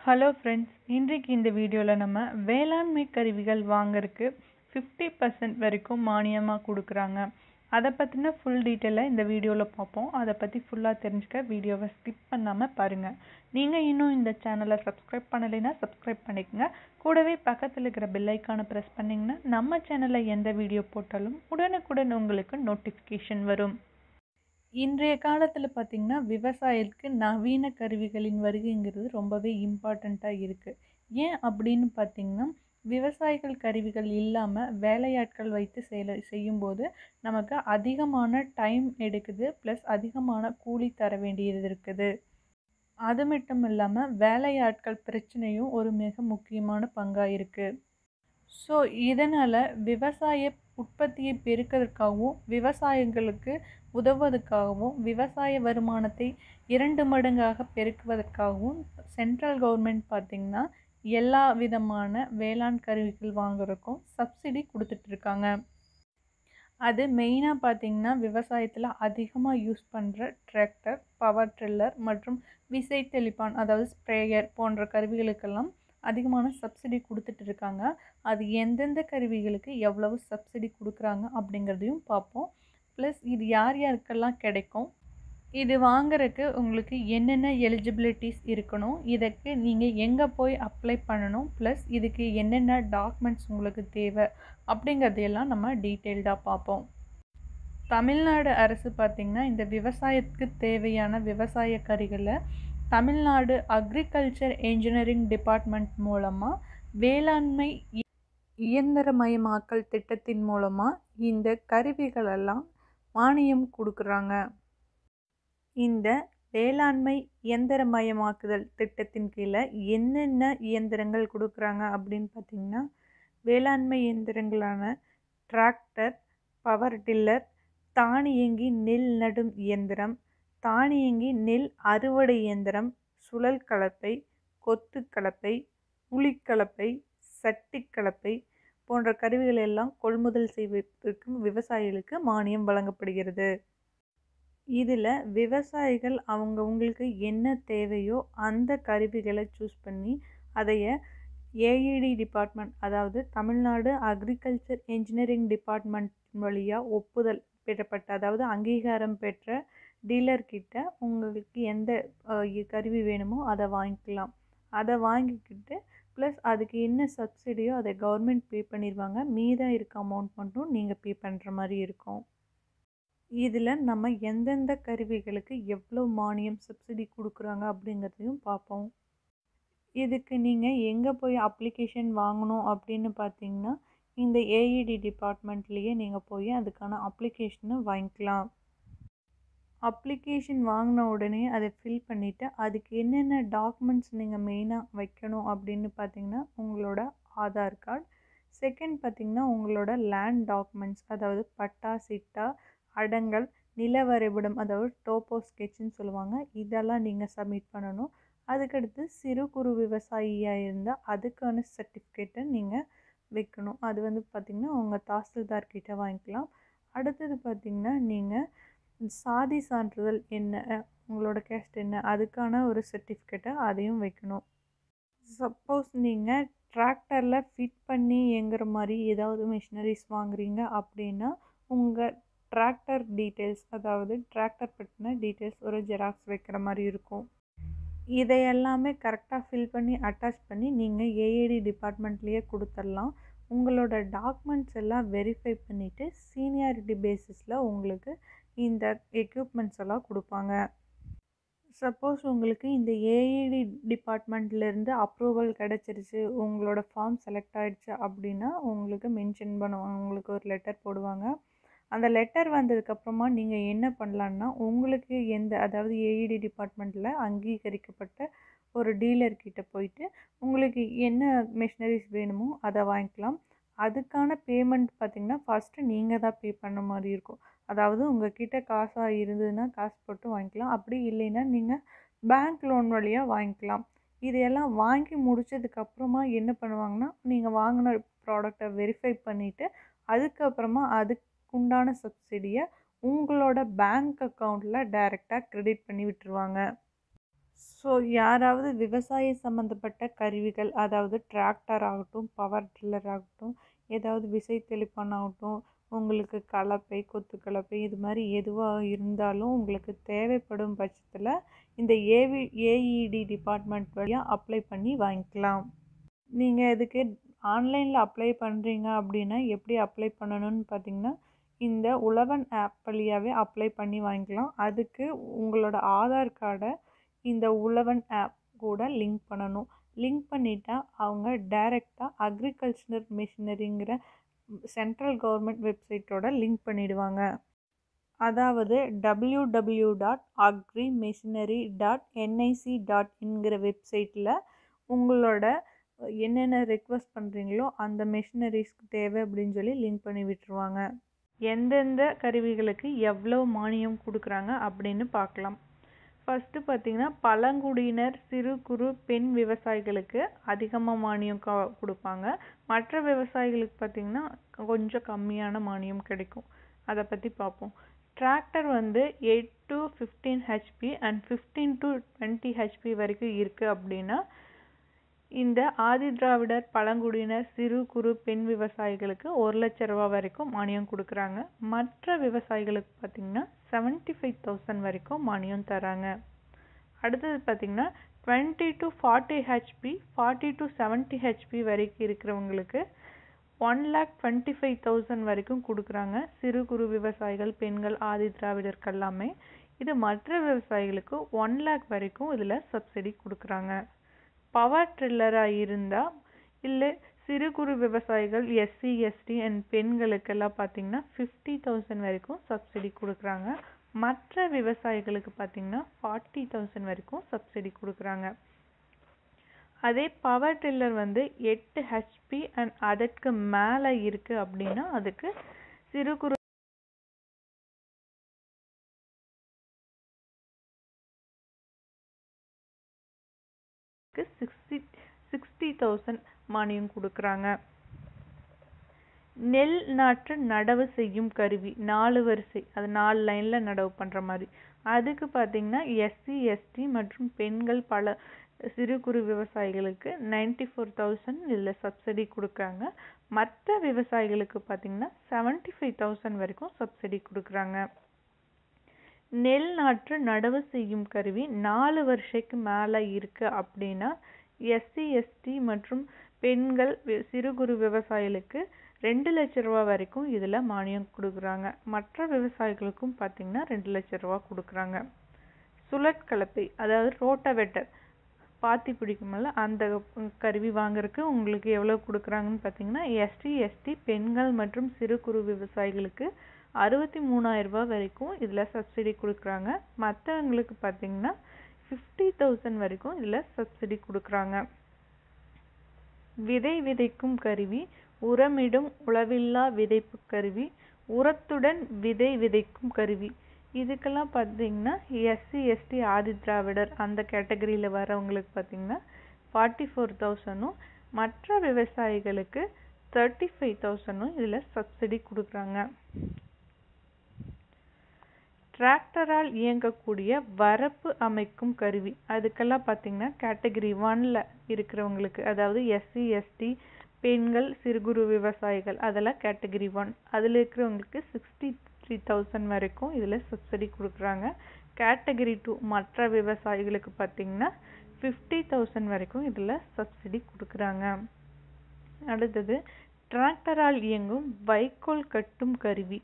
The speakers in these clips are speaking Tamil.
ஹலோ ஃப்ரெண்ட்ஸ் இன்றைக்கு இந்த வீடியோவில் நம்ம வேளாண்மை கருவிகள் வாங்கறதுக்கு ஃபிஃப்டி பர்சன்ட் வரைக்கும் மானியமாக கொடுக்குறாங்க அதை பற்றின ஃபுல் டீட்டெயிலை இந்த வீடியோவில் பார்ப்போம் அதை பற்றி ஃபுல்லாக தெரிஞ்சுக்க வீடியோவை ஸ்கிப் பண்ணாமல் பாருங்கள் நீங்கள் இன்னும் இந்த சேனலை சப்ஸ்கிரைப் பண்ணலைன்னா சப்ஸ்கிரைப் பண்ணிக்கோங்க கூடவே பக்கத்தில் இருக்கிற பெல் ஐக்கானை ப்ரெஸ் பண்ணிங்கன்னா நம்ம சேனலில் எந்த வீடியோ போட்டாலும் உடனுக்குடன் உங்களுக்கு நோட்டிஃபிகேஷன் வரும் இன்றைய காலத்தில் பார்த்திங்கன்னா விவசாயத்துக்கு நவீன கருவிகளின் வருகைங்கிறது ரொம்பவே இம்பார்ட்டண்ட்டாக இருக்குது ஏன் அப்படின்னு பார்த்திங்கன்னா விவசாயிகள் கருவிகள் இல்லாமல் வேலையாட்கள் வைத்து செயல செய்யும்போது நமக்கு அதிகமான டைம் எடுக்குது ப்ளஸ் அதிகமான கூலி தர வேண்டியது இருக்குது அது மட்டும் இல்லாமல் வேலையாட்கள் பிரச்சனையும் ஒரு மிக முக்கியமான பங்காக இருக்குது ஸோ இதனால் விவசாய உற்பத்தியை பெருக்கிறதுக்காகவும் விவசாயிகளுக்கு உதவுவதற்காகவும் விவசாய வருமானத்தை இரண்டு மடங்காக பெருக்குவதற்காகவும் சென்ட்ரல் கவர்மெண்ட் பார்த்திங்கன்னா எல்லா விதமான வேளாண் கருவிகள் வாங்குறதுக்கும் சப்சிடி கொடுத்துட்ருக்காங்க அது மெயினாக பார்த்திங்கன்னா விவசாயத்தில் அதிகமாக யூஸ் பண்ணுற டிராக்டர் பவர் ட்ரில்லர் மற்றும் விசை தெளிப்பான் அதாவது ஸ்ப்ரேயர் போன்ற கருவிகளுக்கெல்லாம் அதிகமான சப்சிடி கொடுத்துட்டு இருக்காங்க அது எந்தெந்த கருவிகளுக்கு எவ்வளவு சப்சிடி கொடுக்குறாங்க அப்படிங்கிறதையும் பார்ப்போம் ப்ளஸ் இது யார் யாருக்கெல்லாம் கிடைக்கும் இது வாங்குறதுக்கு உங்களுக்கு என்னென்ன எலிஜிபிலிட்டிஸ் இருக்கணும் இதுக்கு நீங்கள் எங்கே போய் அப்ளை பண்ணணும் ப்ளஸ் இதுக்கு என்னென்ன டாக்குமெண்ட்ஸ் உங்களுக்கு தேவை அப்படிங்கிறதையெல்லாம் நம்ம டீட்டெயில்டாக பார்ப்போம் தமிழ்நாடு அரசு பார்த்திங்கன்னா இந்த விவசாயத்துக்கு தேவையான விவசாய கருவிகளை தமிழ்நாடு அக்ரிகல்ச்சர் என்ஜினியரிங் டிபார்ட்மெண்ட் மூலமாக வேளாண்மை இயந்திரமயமாக்கல் திட்டத்தின் மூலமாக இந்த கருவிகளெல்லாம் மானியம் கொடுக்குறாங்க இந்த வேளாண்மை இயந்திரமயமாக்குதல் திட்டத்தின் கீழே என்னென்ன இயந்திரங்கள் கொடுக்குறாங்க அப்படின்னு பார்த்திங்கன்னா வேளாண்மை இயந்திரங்களான டிராக்டர் பவர் டில்லர் தானியங்கி நெல் நடும் இயந்திரம் தானியங்கி நெல் அறுவடை இயந்திரம் சுழல் கலப்பை கொத்து கலப்பை உளிக்கலப்பை சட்டி கலப்பை போன்ற கருவிகள் எல்லாம் கொள்முதல் செய்வதற்கு விவசாயிகளுக்கு மானியம் வழங்கப்படுகிறது இதில் விவசாயிகள் அவங்க உங்களுக்கு என்ன தேவையோ அந்த கருவிகளை சூஸ் பண்ணி அதைய ஏஇடி டிபார்ட்மெண்ட் அதாவது தமிழ்நாடு அக்ரிகல்ச்சர் என்ஜினியரிங் டிபார்ட்மெண்ட் வழியாக ஒப்புதல் பெறப்பட்ட அதாவது அங்கீகாரம் பெற்ற டீலர்கிட்ட உங்களுக்கு எந்த கருவி வேணுமோ அதை வாங்கிக்கலாம் அதை வாங்கிக்கிட்டு ப்ளஸ் அதுக்கு என்ன சப்சிடியோ அதை கவர்மெண்ட் பே பண்ணிடுவாங்க மீதம் இருக்க அமௌண்ட் மட்டும் நீங்கள் பே பண்ணுற மாதிரி இருக்கும் இதில் நம்ம எந்தெந்த கருவிகளுக்கு எவ்வளோ மானியம் சப்சிடி கொடுக்குறாங்க அப்படிங்கிறதையும் பார்ப்போம் இதுக்கு நீங்கள் எங்கே போய் அப்ளிகேஷன் வாங்கணும் அப்படின்னு பார்த்தீங்கன்னா இந்த ஏஇடி டிபார்ட்மெண்ட்லேயே நீங்கள் போய் அதுக்கான அப்ளிகேஷனை வாங்கிக்கலாம் அப்ளிகேஷன் வாங்கின உடனே அதை ஃபில் பண்ணிவிட்டு அதுக்கு என்னென்ன டாக்குமெண்ட்ஸ் நீங்கள் மெயினாக வைக்கணும் அப்படின்னு பார்த்தீங்கன்னா உங்களோட ஆதார் கார்டு செகண்ட் பார்த்திங்கன்னா உங்களோட லேண்ட் டாக்குமெண்ட்ஸ் அதாவது பட்டா சிட்டா அடங்கல் நில வரைபடம் அதாவது டோப்போ ஸ்கெட்சுன்னு சொல்லுவாங்க இதெல்லாம் நீங்கள் சப்மிட் பண்ணணும் அதுக்கடுத்து சிறு குறு விவசாயியாக இருந்தால் அதுக்கான சர்டிஃபிகேட்டை நீங்கள் வைக்கணும் அது வந்து பார்த்திங்கன்னா உங்கள் தாசில்தார் கிட்ட வாங்கிக்கலாம் அடுத்தது பார்த்திங்கன்னா நீங்கள் சாதி சான்றிதழ் என்ன உங்களோட கேஸ்ட் என்ன அதுக்கான ஒரு சர்டிஃபிகேட்டை அதையும் வைக்கணும் சப்போஸ் நீங்கள் டிராக்டரில் ஃபிட் பண்ணி இயங்குற மாதிரி ஏதாவது மிஷினரிஸ் வாங்குறீங்க அப்படின்னா உங்கள் டிராக்டர் டீட்டெயில்ஸ் அதாவது டிராக்டர் பற்றின டீட்டெயில்ஸ் ஒரு ஜெராக்ஸ் வைக்கிற மாதிரி இருக்கும் இதை எல்லாமே கரெக்டாக ஃபில் பண்ணி அட்டாச் பண்ணி நீங்கள் ஏஏடி டிபார்ட்மெண்ட்லேயே கொடுத்துடலாம் உங்களோட டாக்குமெண்ட்ஸ் எல்லாம் வெரிஃபை பண்ணிவிட்டு சீனியாரிட்டி பேசிஸில் உங்களுக்கு இந்த எக்யூப்மெண்ட்ஸ் எல்லாம் கொடுப்பாங்க சப்போஸ் உங்களுக்கு இந்த ஏஇடி டிபார்ட்மெண்ட்லேருந்து அப்ரூவல் கிடச்சிருச்சு உங்களோட ஃபார்ம் செலக்ட் ஆகிடுச்சு அப்படின்னா உங்களுக்கு மென்ஷன் பண்ணுவாங்க உங்களுக்கு ஒரு லெட்டர் போடுவாங்க அந்த லெட்டர் வந்ததுக்கப்புறமா நீங்கள் என்ன பண்ணலான்னா உங்களுக்கு எந்த அதாவது ஏஇடி டிபார்ட்மெண்ட்டில் அங்கீகரிக்கப்பட்ட ஒரு டீலர்கிட்ட போயிட்டு உங்களுக்கு என்ன மிஷினரிஸ் வேணுமோ அதை வாங்கிக்கலாம் அதுக்கான பேமெண்ட் பார்த்திங்கன்னா ஃபஸ்ட்டு நீங்கள் தான் பே பண்ண மாதிரி இருக்கும் அதாவது உங்கள் கிட்ட காசாக இருந்ததுன்னா காசு போட்டு வாங்கிக்கலாம் அப்படி இல்லைன்னா நீங்கள் பேங்க் லோன் வழியாக வாங்கிக்கலாம் இதையெல்லாம் வாங்கி முடித்ததுக்கப்புறமா என்ன பண்ணுவாங்கன்னா நீங்கள் வாங்கின ப்ராடக்டை வெரிஃபை பண்ணிவிட்டு அதுக்கப்புறமா அதுக்குண்டான சப்சிடியை உங்களோட பேங்க் அக்கௌண்ட்டில் டைரெக்டாக க்ரெடிட் பண்ணி விட்டுருவாங்க ஸோ யாராவது விவசாய சம்மந்தப்பட்ட கருவிகள் அதாவது டிராக்டர் ஆகட்டும் பவர் டில்லர் ஆகட்டும் ஏதாவது விசை தெளிப்பான் ஆகட்டும் உங்களுக்கு கலப்பை கொத்து கலப்பை இது மாதிரி எதுவாக இருந்தாலும் உங்களுக்கு தேவைப்படும் பட்சத்தில் இந்த ஏவி ஏஇடி டிபார்ட்மெண்ட் வழியாக அப்ளை பண்ணி வாங்கிக்கலாம் நீங்கள் இதுக்கு ஆன்லைனில் அப்ளை பண்ணுறீங்க அப்படின்னா எப்படி அப்ளை பண்ணணும்னு பார்த்தீங்கன்னா இந்த உழவன் ஆப் வழியாகவே அப்ளை பண்ணி வாங்கிக்கலாம் அதுக்கு உங்களோட ஆதார் கார்டை இந்த உழவன் ஆப் கூட லிங்க் பண்ணணும் லிங்க் பண்ணிட்டா அவங்க டைரெக்டாக அக்ரிகல்ச்சர் மிஷினரிங்கிற சென்ட்ரல் கவர்மெண்ட் வெப்சைட்டோட லிங்க் பண்ணிடுவாங்க அதாவது W W dot agri machinery dot NIC dot இன்கிற வெப்சைட்டில் உங்களோட என்னென்ன ரெக்வஸ்ட் பண்ணுறீங்களோ அந்த மிஷினரிஸ்க்கு தேவை அப்படின்னு சொல்லி லிங்க் பண்ணி விட்டுருவாங்க எந்தெந்த கருவிகளுக்கு எவ்வளோ மானியம் கொடுக்குறாங்க அப்படின்னு பார்க்கலாம் ஃபஸ்ட்டு பார்த்திங்கன்னா பழங்குடியினர் சிறு குறு பெண் விவசாயிகளுக்கு அதிகமாக மானியம் க கொடுப்பாங்க மற்ற விவசாயிகளுக்கு பார்த்திங்கன்னா கொஞ்சம் கம்மியான மானியம் கிடைக்கும் அதை பற்றி பார்ப்போம் டிராக்டர் வந்து eight to fifteen HP and fifteen to twenty HP வரைக்கும் இருக்குது அப்படின்னா இந்த ஆதி திராவிடர் பழங்குடியினர் சிறு குறு பெண் விவசாயிகளுக்கு ஒரு லட்ச ரூபா வரைக்கும் மானியம் கொடுக்குறாங்க மற்ற விவசாயிகளுக்கு பார்த்திங்கன்னா செவன்ட்டி ஃபைவ் தௌசண்ட் வரைக்கும் மானியம் தராங்க அடுத்தது பார்த்திங்கன்னா twenty to forty HP forty to seventy HP வரைக்கும் இருக்கிறவங்களுக்கு one lakh twenty five thousand வரைக்கும் கொடுக்குறாங்க சிறு குறு விவசாயிகள் பெண்கள் ஆதி திராவிடருக்கு எல்லாமே இது மற்ற விவசாயிகளுக்கு ஒன் லேக் வரைக்கும் இதில் சப்சிடி கொடுக்குறாங்க பவர் ட்ரில்லராக இருந்தால் இல்லை சிறு குறு விவசாயிகள் எஸ்சி எஸ்டி அண்ட் பெண்களுக்கெல்லாம் பார்த்திங்கன்னா ஃபிஃப்டி தௌசண்ட் வரைக்கும் சப்சிடி கொடுக்குறாங்க மற்ற விவசாயிகளுக்கு பார்த்திங்கன்னா ஃபார்ட்டி தௌசண்ட் வரைக்கும் சப்சிடி கொடுக்குறாங்க அதே பவர் டில்லர் வந்து எட்டு ஹெச்பி அண்ட் அதற்கு மேலே இருக்குது அப்படின்னா அதுக்கு சிறு குறு சிக்ஸ்டி சிக்ஸ்டி தௌசண்ட் மானியம் கொடுக்குறாங்க நெல் நாற்று நடவு செய்யும் கருவி நாலு வரிசை அது நாலு லைனில் நடவு பண்ணுற மாதிரி அதுக்கு பார்த்திங்கன்னா எஸ்சி எஸ்டி மற்றும் பெண்கள் பல சிறு குறு விவசாயிகளுக்கு நைன்டி ஃபோர் தௌசண்ட் இதில் சப்சிடி கொடுக்குறாங்க மற்ற விவசாயிகளுக்கு பார்த்திங்கன்னா செவன்ட்டி ஃபைவ் தௌசண்ட் வரைக்கும் சப்சிடி கொடுக்குறாங்க நெல் நாற்று நடவு செய்யும் கருவி நாலு வருஷத்துக்கு மேலே இருக்குது அப்படின்னா எஸ்சி எஸ்டி மற்றும் பெண்கள் சிறு குறு விவசாயிகளுக்கு ரெண்டு லட்ச ரூபா வரைக்கும் இதில் மானியம் கொடுக்குறாங்க மற்ற விவசாயிகளுக்கும் பார்த்திங்கன்னா ரெண்டு லட்ச ரூபா கொடுக்குறாங்க சுழற்கலப்பை அதாவது ரோட்டவெட்டர் பாத்தி பிடிக்குமல்ல அந்த கருவி வாங்குறதுக்கு உங்களுக்கு எவ்வளோ கொடுக்குறாங்கன்னு பார்த்தீங்கன்னா எஸ்டி எஸ்டி பெண்கள் மற்றும் சிறு குறு விவசாயிகளுக்கு அறுபத்தி மூணாயிரம் ரூபாய் வரைக்கும் இதில் சப்சிடி கொடுக்குறாங்க மற்றவங்களுக்கு பார்த்தீங்கன்னா ஃபிஃப்டி தௌசண்ட் வரைக்கும் இதில் சப்சிடி கொடுக்குறாங்க விதை விதைக்கும் கருவி உரமிடும் உழவில்லா விதைப்பு கருவி உரத்துடன் விதை விதைக்கும் கருவி இதுக்கெல்லாம் பார்த்தீங்கன்னா எஸ்சி எஸ்டி ஆதி திராவிடர் அந்த கேட்டகரியில் வரவங்களுக்கு பார்த்தீங்கன்னா ஃபார்ட்டி ஃபோர் தௌசண்டும் மற்ற விவசாயிகளுக்கு தேர்ட்டி ஃபைவ் தௌசண்டும் இதில் சப்சிடி கொடுக்குறாங்க டிராக்டரால் இயங்கக்கூடிய வரப்பு அமைக்கும் கருவி அதுக்கெல்லாம் பார்த்தீங்கன்னா கேட்டகரி ஒன்ல இருக்கிறவங்களுக்கு அதாவது எஸ்சி எஸ்டி பெண்கள் சிறு குறு விவசாயிகள் அதெல்லாம் கேட்டகரி ஒன் அதில் இருக்கிறவங்களுக்கு சிக்ஸ்டி த்ரீ தௌசண்ட் வரைக்கும் இதில் சப்சிடி கொடுக்குறாங்க கேட்டகரி டூ மற்ற விவசாயிகளுக்கு பார்த்தீங்கன்னா ஃபிஃப்டி தௌசண்ட் வரைக்கும் இதில் சப்சிடி கொடுக்குறாங்க அடுத்தது டிராக்டரால் இயங்கும் வைக்கோல் கட்டும் கருவி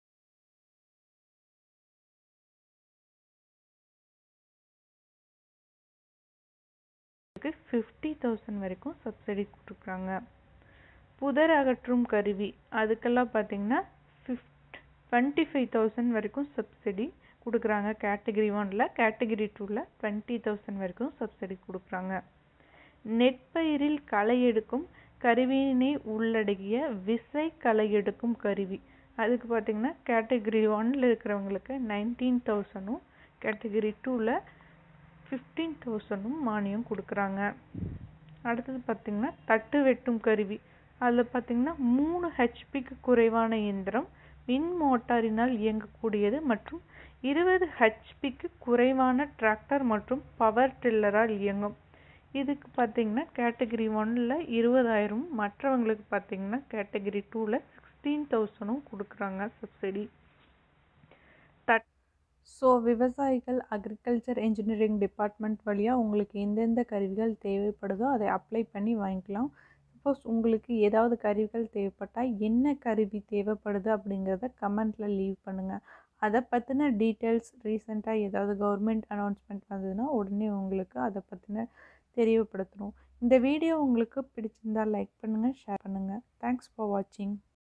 ஃபிஃப்டி தௌசண்ட் வரைக்கும் சப்சிடி கொடுக்குறாங்க புதர் அகற்றும் கருவி அதுக்கெல்லாம் பார்த்தீங்கன்னா ஃபிஃப்ட் டுவெண்ட்டி ஃபைவ் தௌசண்ட் வரைக்கும் சப்சிடி கொடுக்குறாங்க கேட்டகரி ஒனில் கேட்டகரி டூவில் டுவெண்ட்டி தௌசண்ட் வரைக்கும் சப்சிடி கொடுக்குறாங்க நெற்பயிரில் களை எடுக்கும் கருவியினை உள்ளடக்கிய விசை களை எடுக்கும் கருவி அதுக்கு பார்த்தீங்கன்னா கேட்டகரி ஒனில் இருக்கிறவங்களுக்கு நைன்டீன் தௌசண்டும் கேட்டகரி டூவில் ஃபிஃப்டீன் தௌசண்டும் மானியம் கொடுக்குறாங்க அடுத்தது பார்த்திங்கன்னா தட்டு வெட்டும் கருவி அதில் பார்த்திங்கன்னா மூணு ஹெச்பிக்கு குறைவான இயந்திரம் மின் மோட்டாரினால் இயங்கக்கூடியது மற்றும் இருபது ஹெச்பிக்கு குறைவான டிராக்டர் மற்றும் பவர் டில்லரால் இயங்கும் இதுக்கு பார்த்தீங்கன்னா கேட்டகரி ஒன்னில் இருபதாயிரம் மற்றவங்களுக்கு பார்த்தீங்கன்னா கேட்டகரி டூவில் சிக்ஸ்டீன் தௌசண்டும் கொடுக்குறாங்க சப்சிடி தட் ஸோ விவசாயிகள் அக்ரிகல்ச்சர் இன்ஜினியரிங் டிபார்ட்மெண்ட் வழியாக உங்களுக்கு எந்தெந்த கருவிகள் தேவைப்படுதோ அதை அப்ளை பண்ணி வாங்கிக்கலாம் சப்போஸ் உங்களுக்கு ஏதாவது கருவிகள் தேவைப்பட்டால் என்ன கருவி தேவைப்படுது அப்படிங்கிறத கமெண்ட்டில் லீவ் பண்ணுங்கள் அதை பற்றின டீட்டெயில்ஸ் ரீசெண்டாக ஏதாவது கவர்மெண்ட் அனௌன்ஸ்மெண்ட் வந்ததுன்னா உடனே உங்களுக்கு அதை பற்றின தெரியப்படுத்தணும் இந்த வீடியோ உங்களுக்கு பிடிச்சிருந்தால் லைக் பண்ணுங்கள் ஷேர் பண்ணுங்கள் தேங்க்ஸ் ஃபார் வாட்சிங்